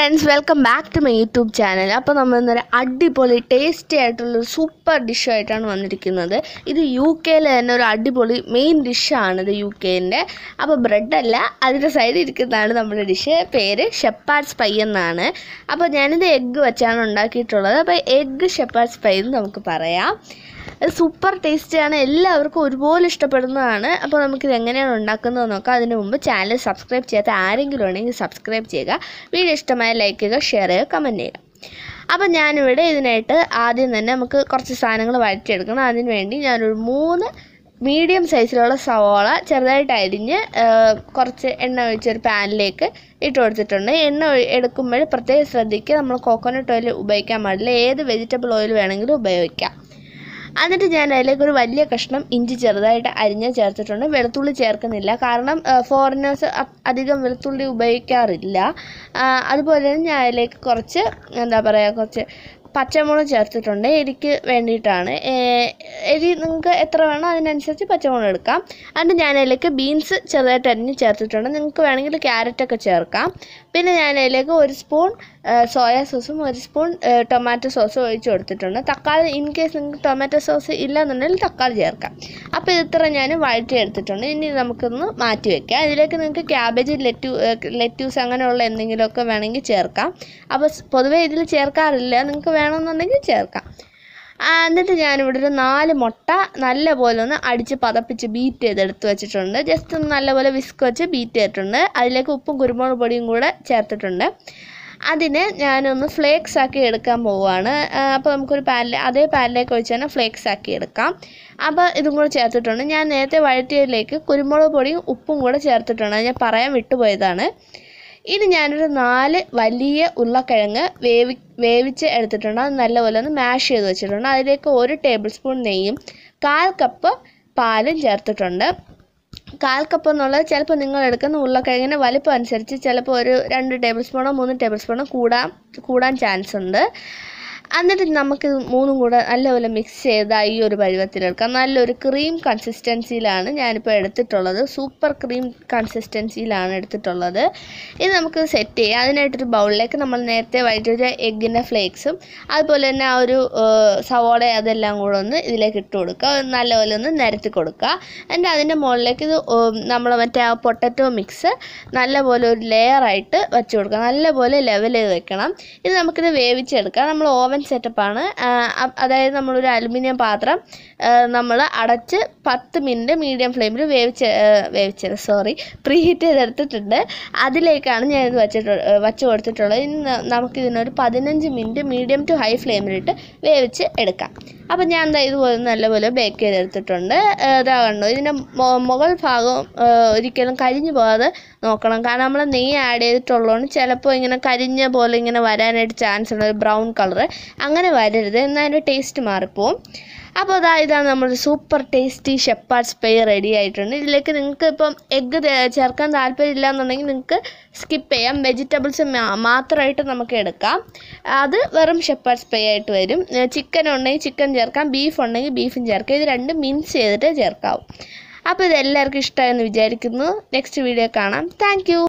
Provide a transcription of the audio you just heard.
friends welcome back to my YouTube channel അപ്പോൾ നമ്മൾ ഇന്നൊരു അടിപൊളി ടേസ്റ്റി ആയിട്ടുള്ളൊരു സൂപ്പർ ഡിഷായിട്ടാണ് വന്നിരിക്കുന്നത് ഇത് യു കെയിലെ തന്നെ ഒരു അടിപൊളി മെയിൻ ഡിഷാണ് ഇത് യു കെൻ്റെ അപ്പോൾ ബ്രെഡല്ല അതിൻ്റെ സൈഡിൽ ഇരിക്കുന്നതാണ് നമ്മുടെ ഡിഷ് പേര് ഷെപ്പാർഡ്സ് പൈ എന്നാണ് അപ്പോൾ ഞാനിത് എഗ്ഗ് വെച്ചാണ് ഉണ്ടാക്കിയിട്ടുള്ളത് അപ്പോൾ എഗ്ഗ് ഷെപ്പാർഡ്സ് പൈ എന്ന് നമുക്ക് പറയാം അത് സൂപ്പർ ടേസ്റ്റിയാണ് എല്ലാവർക്കും ഒരുപോലെ ഇഷ്ടപ്പെടുന്നതാണ് അപ്പോൾ നമുക്കിത് എങ്ങനെയാണ് ഉണ്ടാക്കുന്നത് നോക്കാം അതിന് മുമ്പ് ചാനൽ സബ്സ്ക്രൈബ് ചെയ്യാത്ത ആരെങ്കിലും ഉണ്ടെങ്കിൽ സബ്സ്ക്രൈബ് ചെയ്യുക വീഡിയോ ഇഷ്ടമായ ലൈക്ക് ചെയ്യുക ഷെയർ ചെയ്യുക കമൻറ്റ് ചെയ്യുക അപ്പോൾ ഞാനിവിടെ ഇതിനായിട്ട് ആദ്യം തന്നെ നമുക്ക് കുറച്ച് സാധനങ്ങൾ വഴറ്റിയെടുക്കണം അതിന് വേണ്ടി ഞാനൊരു മൂന്ന് മീഡിയം സൈസിലുള്ള സവോള ചെറുതായിട്ട് അരിഞ്ഞ് ആ, കുറച്ച് എണ്ണ ഒഴിച്ചൊരു പാനിലേക്ക് ഇട്ട് കൊടുത്തിട്ടുണ്ട് എണ്ണ ഒഴി- എടുക്കുമ്പോൾ പ്രത്യേകം ശ്രദ്ധിക്കുക നമ്മൾ കോക്കനട്ട് ഓയിൽ ഉപയോഗിക്കാൻ പാടില്ല ഏത് വെജിറ്റബിൾ ഓയിൽ വേണമെങ്കിലും ഉപയോഗിക്കാം എന്നിട്ട് ഞാൻ അതിലേക്ക് ഒരു വലിയ കഷ്ണം ഇഞ്ചി ചെറുതായിട്ട് അരിഞ്ഞ് ചേർത്തിട്ടുണ്ട് വെളുത്തുള്ളി ചേർക്കുന്നില്ല കാരണം ഫോറിനേഴ്സ് അധികം വെളുത്തുള്ളി ഉപയോഗിക്കാറില്ല ആ, അതുപോലെ തന്നെ ഞാൻ അതിലേക്ക് കുറച്ച് എന്താ പറയുക കുറച്ച് പച്ചമുളക് ചേർത്തിട്ടുണ്ട് എരിക്ക് വേണ്ടിയിട്ടാണ് ഏ, എരി നിങ്ങൾക്ക് എത്ര വേണോ അതിനനുസരിച്ച് പച്ചമുളക് എടുക്കാം എന്നിട്ട് ഞാൻ അതിലേക്ക് ബീൻസ് ചെറുതായിട്ട് അരിഞ്ഞ് ചേർത്തിട്ടുണ്ട് നിങ്ങൾക്ക് വേണമെങ്കിൽ ക്യാരറ്റൊക്കെ ചേർക്കാം പിന്നെ ഞാൻ അതിലേക്ക് ഒരു സ്പൂൺ സോയാ സോസും ഒരു സ്പൂൺ ടൊമാറ്റോ സോസും ഒഴിച്ച് കൊടുത്തിട്ടുണ്ട് തക്കാളി ഇൻ കേസ് നിങ്ങൾക്ക് ടൊമാറ്റോ സോസ് ഇല്ലെന്നുണ്ടെങ്കിൽ തക്കാളി ചേർക്കാം അപ്പോൾ ഇത് ഇത്ര ഞാൻ വഴറ്റി എടുത്തിട്ടുണ്ട് ഇനി നമുക്കൊന്ന് മാറ്റി വെക്കാം ഇതിലേക്ക് നിങ്ങൾക്ക് ക്യാബേജ് ലെറ്റു ലെറ്റ്യൂസ് അങ്ങനെയുള്ള എന്തെങ്കിലുമൊക്കെ വേണമെങ്കിൽ ചേർക്കാം അപ്പോൾ സ് പൊതുവേ ഇതിൽ ചേർക്കാറില്ല നിങ്ങൾക്ക് വേണമെന്നുണ്ടെങ്കിൽ ചേർക്കാം ആ, എന്നിട്ട് ഞാനിവിടെ ഒരു നാല് മുട്ട നല്ലപോലെ ഒന്ന് അടിച്ച് പതപ്പിച്ച് ബീറ്റ് ചെയ്തെടുത്ത് വെച്ചിട്ടുണ്ട് ജസ്റ്റ് ഒന്ന് നല്ലപോലെ വിസ്ക് വെച്ച് ബീറ്റ് ചെയ്തിട്ടുണ്ട് അതിലേക്ക് ഉപ്പും കുരുമുളക് പൊടിയും കൂടെ ചേർത്തിട്ടുണ്ട് അതിനെ ഞാനൊന്ന് ഫ്ലേക്സ് ആക്കി എടുക്കാൻ പോവുകയാണ് അപ്പോൾ നമുക്കൊരു പാനിൽ അതേ പാനിലേക്ക് ഒഴിച്ച് തന്നെ ഫ്ലേക്സ് ആക്കി എടുക്കാം അപ്പോൾ ഇതും കൂടെ ചേർത്തിട്ടുണ്ട് ഞാൻ നേരത്തെ വഴറ്റിയതിലേക്ക് കുരുമുളക് പൊടിയും ഉപ്പും കൂടെ ചേർത്തിട്ടുണ്ട് അത് ഞാൻ പറയാൻ വിട്ടുപോയതാണ് ഇനി ഞാനൊരു നാല് വലിയ ഉരുളക്കിഴങ്ങ് വേവി വേവിച്ച് എടുത്തിട്ടുണ്ട് അത് നല്ലപോലെ ഒന്ന് മാഷ് ചെയ്ത് വെച്ചിട്ടുണ്ട് അതിലേക്ക് ഒരു ടേബിൾ സ്പൂൺ നെയ്യും കാൽ കപ്പ് പാലും ചേർത്തിട്ടുണ്ട് കാൽ കപ്പ് എന്നുള്ളത് ചിലപ്പോൾ നിങ്ങൾ എടുക്കുന്ന ഉരുളക്കിഴങ്ങിൻ്റെ വലിപ്പം അനുസരിച്ച് ചിലപ്പോൾ ഒരു രണ്ട് ടേബിൾ സ്പൂണോ മൂന്ന് ടേബിൾ സ്പൂണോ കൂടാൻ കൂടാൻ ചാൻസ് ഉണ്ട് എന്നിട്ട് നമുക്ക് ഇത് മൂന്നും കൂടെ നല്ലപോലെ മിക്സ് ചെയ്ത് ഈ ഒരു പരുവത്തിലെടുക്കാം നല്ലൊരു ക്രീം കൺസിസ്റ്റൻസിയിലാണ് ഞാനിപ്പോൾ എടുത്തിട്ടുള്ളത് സൂപ്പർ ക്രീം കൺസിസ്റ്റൻസിയിലാണ് എടുത്തിട്ടുള്ളത് ഇത് നമുക്ക് സെറ്റ് ചെയ്യാം അതിനായിട്ടൊരു ബൗളിലേക്ക് നമ്മൾ നേരത്തെ വൈകിട്ട് എഗ്ഗിൻ്റെ ഫ്ലേക്സും അതുപോലെ തന്നെ ആ ഒരു ഏഹ്, സവോള അതെല്ലാം കൂടെ ഒന്ന് ഇതിലേക്ക് ഇട്ട് കൊടുക്കുക അത് നല്ലപോലെ ഒന്ന് നിരത്തി കൊടുക്കുക എന്നിട്ട് അതിൻ്റെ മുകളിലേക്ക് ഇത് നമ്മൾ മറ്റേ ആ പൊട്ടറ്റോ മിക്സ് നല്ലപോലെ ഒരു ലെയറായിട്ട് വെച്ച് കൊടുക്കുക നല്ലപോലെ ലെവൽ ചെയ്ത് വെക്കണം ഇത് നമുക്കിത് വേവിച്ചെടുക്കാം നമ്മൾ ഓവൻ സെറ്റപ്പാണ് അതായത് നമ്മളൊരു അലുമിനിയം പാത്രം നമ്മൾ അടച്ച് പത്ത് മിനിറ്റ് മീഡിയം ഫ്ലെയിമിൽ വേവിച്ച് ആ, വേവിച്ചത് സോറി പ്രീ ഹീറ്റ് ചെയ്തെടുത്തിട്ടുണ്ട് അതിലേക്കാണ് ഞാൻ ഇത് വെച്ചിട്ട് വച്ച് കൊടുത്തിട്ടുള്ളത് ഇനി ന- നമുക്കിതിനൊരു പതിനഞ്ച് മിനിറ്റ് മീഡിയം ടു ഹൈ ഫ്ലെയിമിലിട്ട് വേവിച്ച് എടുക്കാം അപ്പം ഞാൻ എന്താ ഇതുപോലെ നല്ലപോലെ ബേക്ക് ചെയ്തെടുത്തിട്ടുണ്ട് ആ, ഇതാ കണ്ടോ ഇതിൻ്റെ മൊ- മുകൾ ഭാഗം ആ, ഒരിക്കലും കരിഞ്ഞു പോകാതെ നോക്കണം കാരണം നമ്മൾ നെയ്യ് ആഡ് ചെയ്തിട്ടുള്ളതുകൊണ്ട് ചിലപ്പോൾ ഇങ്ങനെ കരിഞ്ഞ പോലെ ഇങ്ങനെ വരാനായിട്ട് ചാൻസ് ഉണ്ട് ഒരു ബ്രൗൺ കളർ അങ്ങനെ വരരുത് എന്നാൽ അതിൻ്റെ ടേസ്റ്റ് മാറിപ്പോവും അപ്പോൾ അതാ ഇതാണ് നമ്മുടെ super tasty shepherd's pie ready ആയിട്ടുണ്ട് ഇതിലേക്ക് നിങ്ങൾക്ക് ഇപ്പം എഗ്ഗ് ചേർക്കാൻ താല്പര്യമില്ല എന്നുണ്ടെങ്കിൽ നിങ്ങൾക്ക് സ്കിപ്പ് ചെയ്യാം വെജിറ്റബിൾസ് മാത്രമായിട്ട് നമുക്ക് എടുക്കാം അത് വെറും ഷെപ്പാർഡ്സ് പേ ആയിട്ട് വരും ചിക്കൻ ഉണ്ടെങ്കിൽ ചിക്കൻ ചേർക്കാം ബീഫ് ഉണ്ടെങ്കിൽ ബീഫും ചേർക്കാം ഇത് രണ്ടും മിൻസ് ചെയ്തിട്ട് ചേർക്കാവും അപ്പോൾ ഇത് എല്ലാവർക്കും ഇഷ്ടമായെന്ന് വിചാരിക്കുന്നു നെക്സ്റ്റ് വീഡിയോ കാണാം താങ്ക്